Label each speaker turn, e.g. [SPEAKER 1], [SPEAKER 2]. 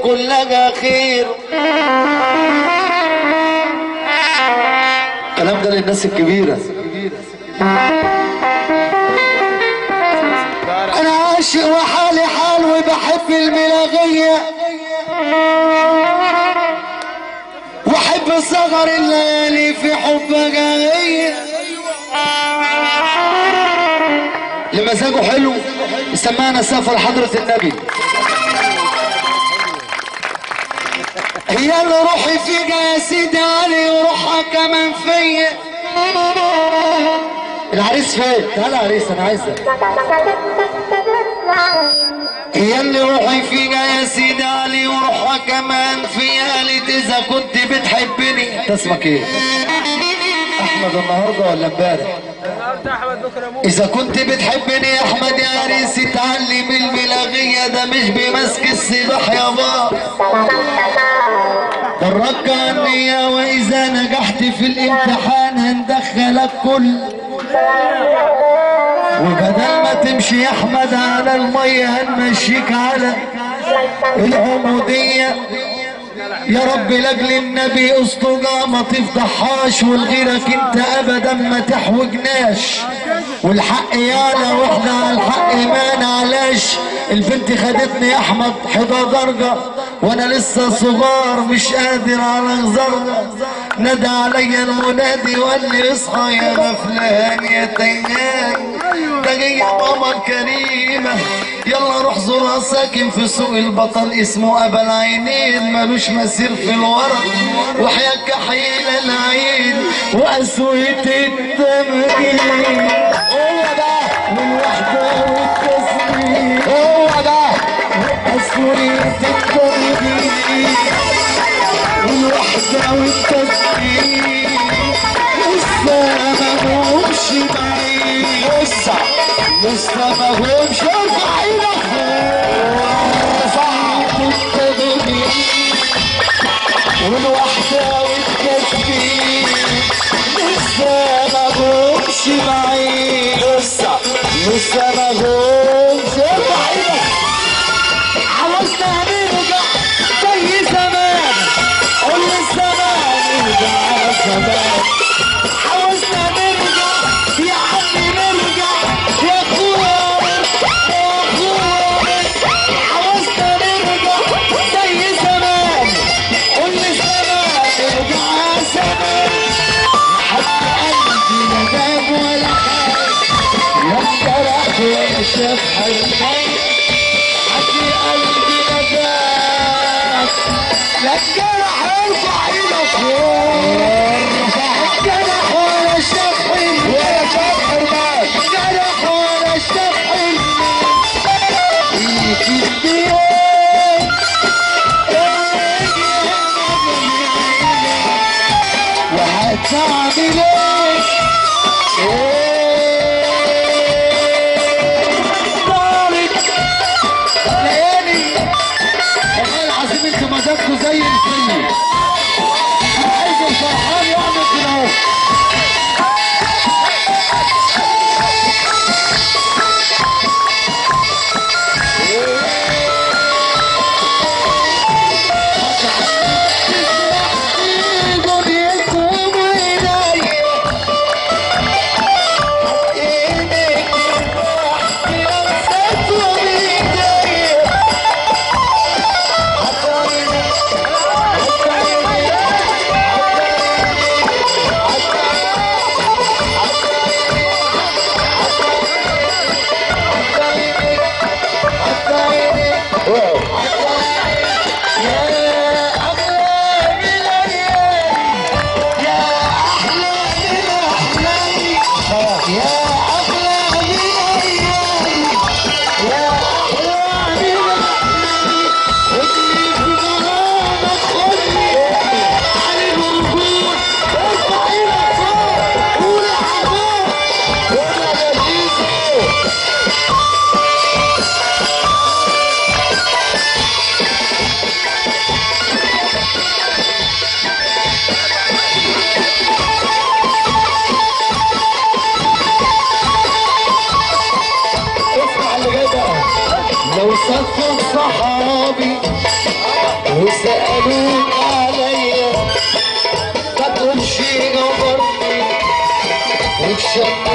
[SPEAKER 1] يكون لك خير الكلام ده للناس الكبيرة انا عاشق وحالي حال وبحب الملاغية واحب صغر الليالي في حب جاية اللي مزاجه حلو سمعنا سافر حضرة النبي هي اللي روحي فيها يا سيدي علي وروحها كمان فيا العريس فين؟ تعالى يا عريس انا عايزك هي اللي روحي فيها يا سيدي علي وروحها كمان فيا قالت اذا كنت بتحبني انت اسمك ايه؟ احمد النهارده ولا امبارح؟
[SPEAKER 2] النهارده احمد بكره موت
[SPEAKER 1] إذا كنت بتحبني يا أحمد يا عريس اتعلم الملاغية ده مش بمسك السلاح يا بابا درك النية وإذا نجحت في الامتحان هندخلك كل وبدل ما تمشي يا أحمد على المية هنمشيك على العمودية يا رب لاجل النبي اسطجة ما تفضحهاش والغيرك انت ابدا ما تحوجناش والحق يالا واحنا على الحق ما نعلاش البنت خدتني يا احمد 11 درجة وانا لسه صغار مش قادر على غزرة نادى عليا المنادي وقال لي اصحى يا غفلان يا تيان ده جاي ماما الكريمة يلا روح زورها ساكن في سوق البطل اسمه ابا العينين ملوش مسير في الورق وحياك حيل العين وقسوة التمرين هو ده والوحدة والتسليم هو ده وقسوة التمرين والوحدة والتسليم لسه ما همش بعيد لسه لسه ما همش ارفع ايدك صعب التدبير والوحدة والتسبيح لسه ما همش بعيد لسه لسه ما همش ارفع ايدك عاوزنا نرجع زي زمان قول الزمان نرجع زمان عاوزنا نرجع يا عمي نرجع يا اخويا يا اخويا عاوزنا نرجع زي زمان قول الزمان نرجع زمان حتى قلبي لا جاب ولا خاف لا انجرح ولا شاف حياتي حكي قلبي نجاك لا الجرح ارفع ايدك فوق الجرح ولا شاف حلم ولا شاف حرمان جرح ولا شاف حلم فيك الدين وهتعمل ايه؟ طارق ليالي والله العظيم انتوا مزاجكوا زي الفل عايز فرحان يعمل كده اهو دنيتكم وإيديا ايدك لمستكم ايديا عاشق